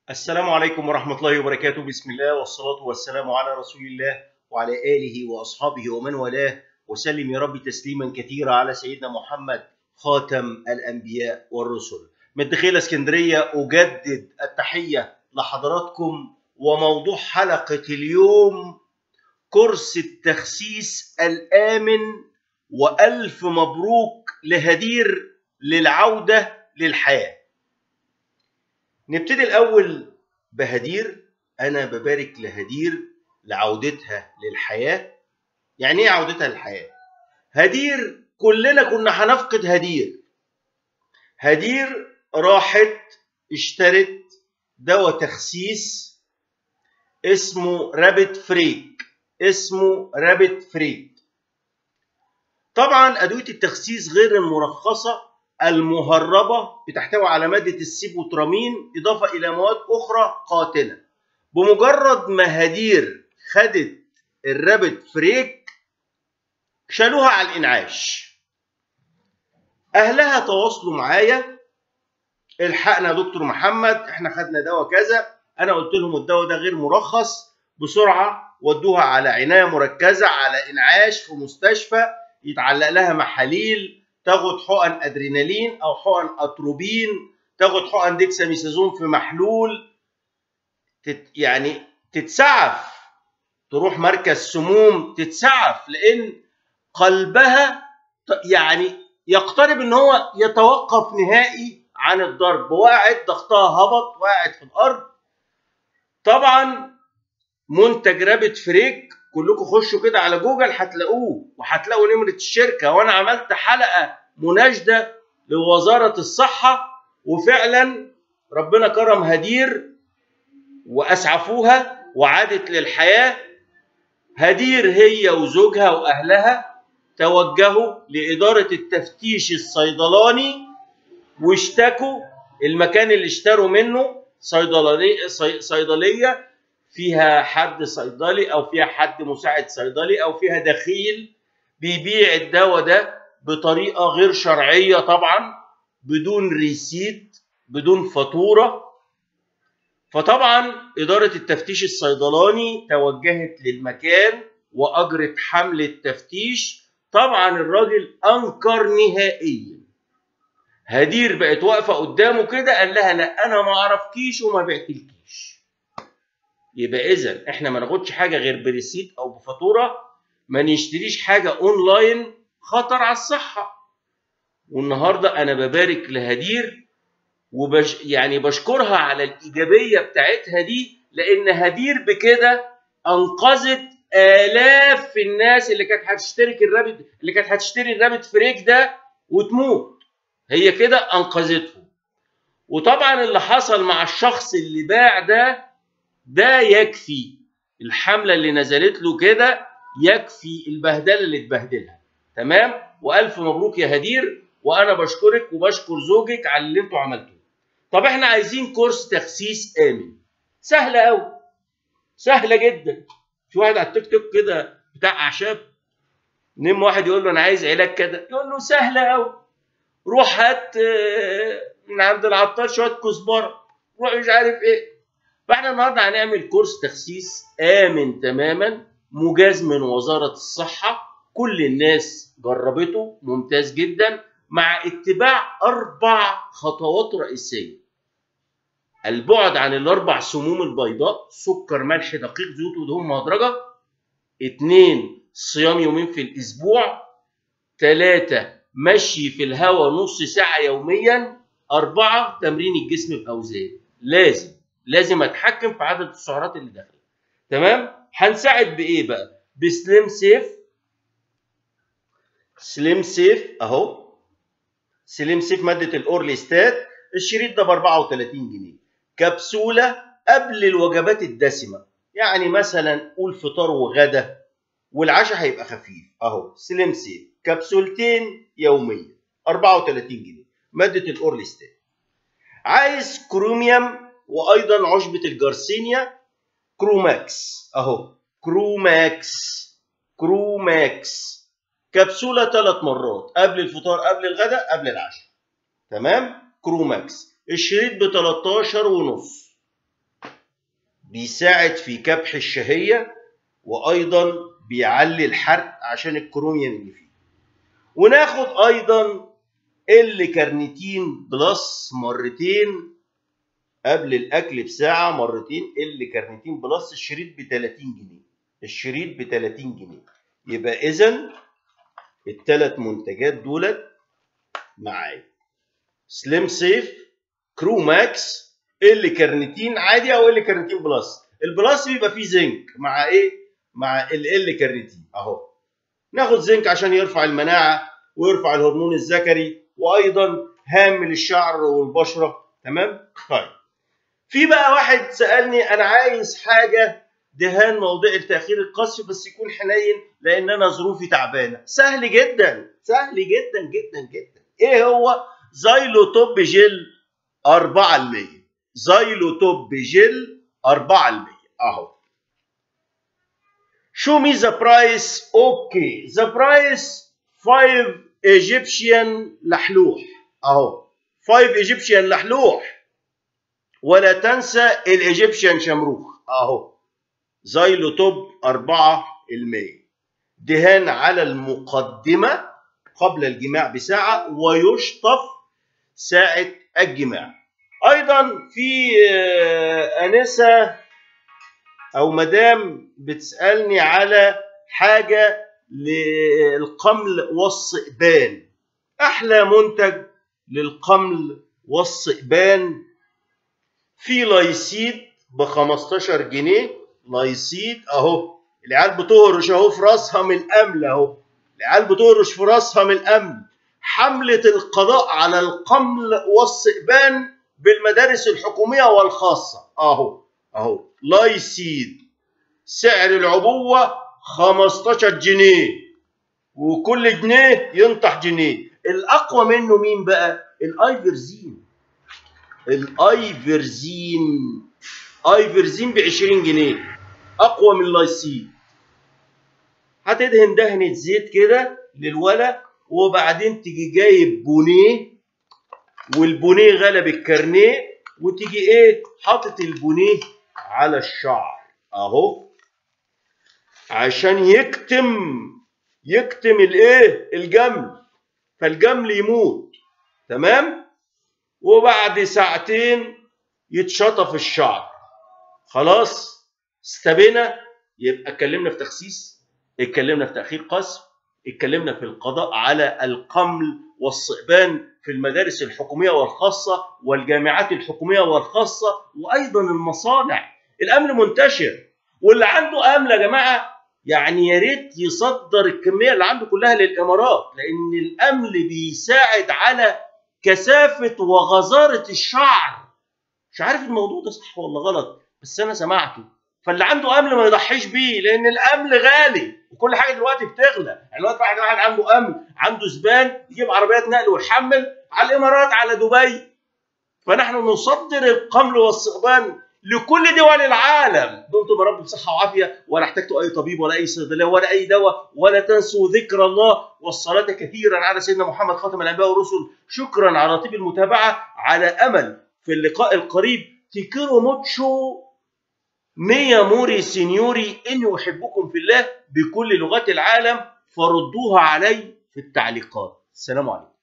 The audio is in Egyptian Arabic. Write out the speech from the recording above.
السلام عليكم ورحمة الله وبركاته بسم الله والصلاة والسلام على رسول الله وعلى آله وأصحابه ومن والاه وسلم يا رب تسليما كثيرا على سيدنا محمد خاتم الأنبياء والرسل من دخيل اسكندرية أجدد التحية لحضراتكم وموضوع حلقة اليوم كورس التخسيس الآمن وألف مبروك لهدير للعودة للحياة نبتدي الأول بهدير أنا ببارك لهدير لعودتها للحياة يعني إيه عودتها للحياة؟ هدير كلنا كنا هنفقد هدير هدير راحت اشترت دواء تخسيس اسمه رابت فريك اسمه رابت فريك طبعا أدوية التخسيس غير المرخصة المهربة بتحتوي على مادة السيبوترامين إضافة إلى مواد أخرى قاتلة بمجرد ما هدير خدت الرابت فريك شالوها على الإنعاش أهلها تواصلوا معايا الحقنا يا دكتور محمد احنا خدنا دواء كذا انا قلت لهم الدواء ده غير مرخص بسرعه ودوها على عنايه مركزه على انعاش في مستشفى يتعلق لها محاليل تاخد حقن ادرينالين او حقن اتروبين تاخد حقن ديكساميثازون في محلول تت يعني تتسعف تروح مركز سموم تتسعف لان قلبها يعني يقترب ان هو يتوقف نهائي عن الضرب وقعت ضغطها هبط وقعت في الارض طبعا منتج رابط فريك كلكم خشوا كده على جوجل هتلاقوه وهتلاقوا نمره الشركه وانا عملت حلقه مناشده لوزاره الصحه وفعلا ربنا كرم هدير واسعفوها وعادت للحياه هدير هي وزوجها واهلها توجهوا لاداره التفتيش الصيدلاني واشتكوا المكان اللي اشتروا منه صيدليه صيدليه فيها حد صيدلي او فيها حد مساعد صيدلي او فيها دخيل بيبيع الدواء ده بطريقه غير شرعيه طبعا بدون ريسيت بدون فاتوره فطبعا اداره التفتيش الصيدلاني توجهت للمكان واجرت حمله تفتيش طبعا الراجل انكر نهائيا هدير بقت واقفه قدامه كده قال لها لا انا ما اعرفكيش وما بعتلكيش يبقى اذا احنا ما ناخدش حاجه غير بريسيت او بفاتوره ما نشتريش حاجه اونلاين خطر على الصحه والنهارده انا ببارك لهدير وبش يعني بشكرها على الايجابيه بتاعتها دي لان هدير بكده انقذت الاف الناس اللي كانت هتشترك الرابط اللي كانت هتشتري الرابط فريك ده وتموت هي كده انقذتهم وطبعا اللي حصل مع الشخص اللي باع ده ده يكفي الحمله اللي نزلت له كده يكفي البهدله اللي اتبهدلها تمام والف مبروك يا هدير وانا بشكرك وبشكر زوجك على اللي انتوا عملتوه طب احنا عايزين كورس تخسيس امن سهله قوي سهله جدا في واحد على التيك توك كده بتاع اعشاب نم واحد يقول له انا عايز علاج كده يقول له سهله قوي روح هات من عند العطار شويه كزبره روح مش عارف ايه فاحنا النهارده هنعمل كورس تخسيس امن تماما مجاز من وزاره الصحه كل الناس جربته ممتاز جدا مع اتباع اربع خطوات رئيسيه البعد عن الاربع سموم البيضاء سكر ملح دقيق زيوت ودهون مهدرجه اتنين صيام يومين في الاسبوع ثلاثة مشي في الهواء نص ساعة يوميا أربعة تمرين الجسم بأوزان لازم لازم أتحكم في عدد السعرات اللي داخلة تمام هنساعد بإيه بقى بسليم سيف سليم سيف أهو سليم سيف مادة الأورليستات الشريط ده ب 34 جنيه كبسولة قبل الوجبات الدسمة يعني مثلا قول فطار وغدا والعشاء هيبقى خفيف اهو سليم سيف كبسولتين يوميا 34 جنيه ماده الاورليستات عايز كروميوم وايضا عشبه الجارسينيا كروماكس اهو كروماكس كروماكس كبسوله ثلاث مرات قبل الفطار قبل الغداء قبل العشاء تمام كروماكس الشريط ب 13 ونص بيساعد في كبح الشهيه وايضا بيعلي الحرق عشان الكروميوم اللي فيه وناخد ايضا ال كارنيتين بلس مرتين قبل الاكل بساعه مرتين ال كارنيتين بلس الشريط ب 30 جنيه الشريط ب 30 جنيه يبقى اذا الثلاث منتجات دولت معايا سليم سيف كرو ماكس ال كارنيتين عادي او ال كارنيتين بلس البلس بيبقى فيه زنك مع ايه مع ال ال كارنيتين اهو ناخد زنك عشان يرفع المناعه ويرفع الهرمون الذكري وايضا هام للشعر والبشره تمام طيب في بقى واحد سالني انا عايز حاجه دهان موضعي لتاخير القصف بس يكون حنين لان انا ظروفي تعبانه سهل جدا سهل جدا جدا جدا ايه هو زايلو توب جل 4% زايلو توب جل 4% اهو شو مي ذا برايس اوكي ذا برايس 5 ايجيبشن لحلوح اهو 5 ايجيبشن لحلوح ولا تنسى الايجيبشن شمروخ اهو زايلو توب 4% دهان على المقدمة قبل الجماع بساعة ويشطف ساعة الجماع أيضا في أنسة أو مدام بتسألني على حاجة للقمل والصئبان أحلى منتج للقمل والصئبان في لايسيد ب 15 جنيه لايسيد اهو العيال بتهرش اهو في راسها من الامل اهو العيال بتهرش في راسها من الامل حملة القضاء على القمل والصئبان بالمدارس الحكومية والخاصة اهو اهو لايسيد سعر العبوة 15 جنيه وكل جنيه ينطح جنيه الاقوى منه مين بقى الايفرزين الايفرزين ايفرزين ب 20 جنيه اقوى من اللايسين هتدهن دهنه زيت كده للولا وبعدين تيجي جايب بونيه والبونيه غلب الكارنيه وتيجي ايه حاطط البونيه على الشعر اهو عشان يكتم يكتم الايه الجمل فالجمل يموت تمام وبعد ساعتين يتشطف الشعر خلاص استبينا يبقى اتكلمنا في تخسيس اتكلمنا في تاخير قصف اتكلمنا في القضاء على القمل والصئبان في المدارس الحكوميه والخاصه والجامعات الحكوميه والخاصه وايضا المصانع الامن منتشر واللي عنده امل يا جماعه يعني يا ريت يصدر الكميه اللي عنده كلها للامارات لان الامل بيساعد على كثافه وغزاره الشعر مش عارف الموضوع ده صح ولا غلط بس انا سمعته فاللي عنده امل ما يضحيش بيه لان الامل غالي وكل حاجه دلوقتي بتغلى يعني دلوقتي واحد واحد عنده امل عنده زبان يجيب عربيات نقل ويحمل على الامارات على دبي فنحن نصدر القمل والصئبان لكل دول العالم دمتم يا رب بصحه وعافيه ولا احتجتوا اي طبيب ولا اي صيدليه ولا اي دواء ولا تنسوا ذكر الله والصلاه كثيرا على سيدنا محمد خاتم الانبياء والرسل شكرا على طيب المتابعه على امل في اللقاء القريب تيكيرو موتشو ميا موري سينيوري اني احبكم في الله بكل لغات العالم فردوها علي في التعليقات السلام عليكم